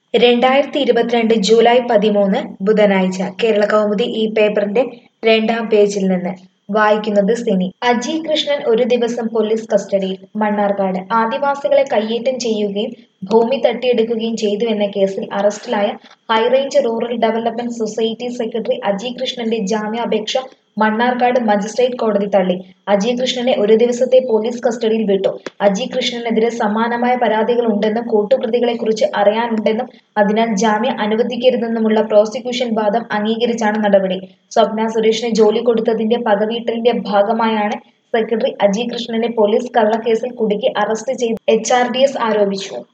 രണ്ടായിരത്തി ഇരുപത്തിരണ്ട് ജൂലൈ പതിമൂന്ന് ബുധനാഴ്ച കേരള കൗമുദി ഈ പേപ്പറിന്റെ രണ്ടാം പേജിൽ നിന്ന് വായിക്കുന്നത് സിനി അജി കൃഷ്ണൻ ഒരു ദിവസം പോലീസ് കസ്റ്റഡിയിൽ മണ്ണാർക്കാട് ആദിവാസികളെ കയ്യേറ്റം ചെയ്യുകയും ഭൂമി തട്ടിയെടുക്കുകയും ചെയ്തു എന്ന കേസിൽ അറസ്റ്റിലായ high range rural development society secretary Aji കൃഷ്ണന്റെ ജാമ്യാപേക്ഷ മണ്ണാർക്കാട് മജിസ്ട്രേറ്റ് കോടതി തള്ളി അജി കൃഷ്ണനെ ഒരു ദിവസത്തെ പോലീസ് കസ്റ്റഡിയിൽ വിട്ടു അജി കൃഷ്ണനെതിരെ സമാനമായ പരാതികൾ ഉണ്ടെന്നും കൂട്ടുപ്രതികളെ കുറിച്ച് അറിയാനുണ്ടെന്നും അതിനാൽ ജാമ്യം അനുവദിക്കരുതെന്നുമുള്ള പ്രോസിക്യൂഷൻ വാദം അംഗീകരിച്ചാണ് നടപടി സ്വപ്ന സുരേഷിന് ജോലി കൊടുത്തതിന്റെ പകവീട്ടലിന്റെ ഭാഗമായാണ് സെക്രട്ടറി അജി കൃഷ്ണനെ പോലീസ് കള്ളക്കേസിൽ കുടുക്കി അറസ്റ്റ് ചെയ്ത് എച്ച് ആർ ഡി എസ് ആരോപിച്ചു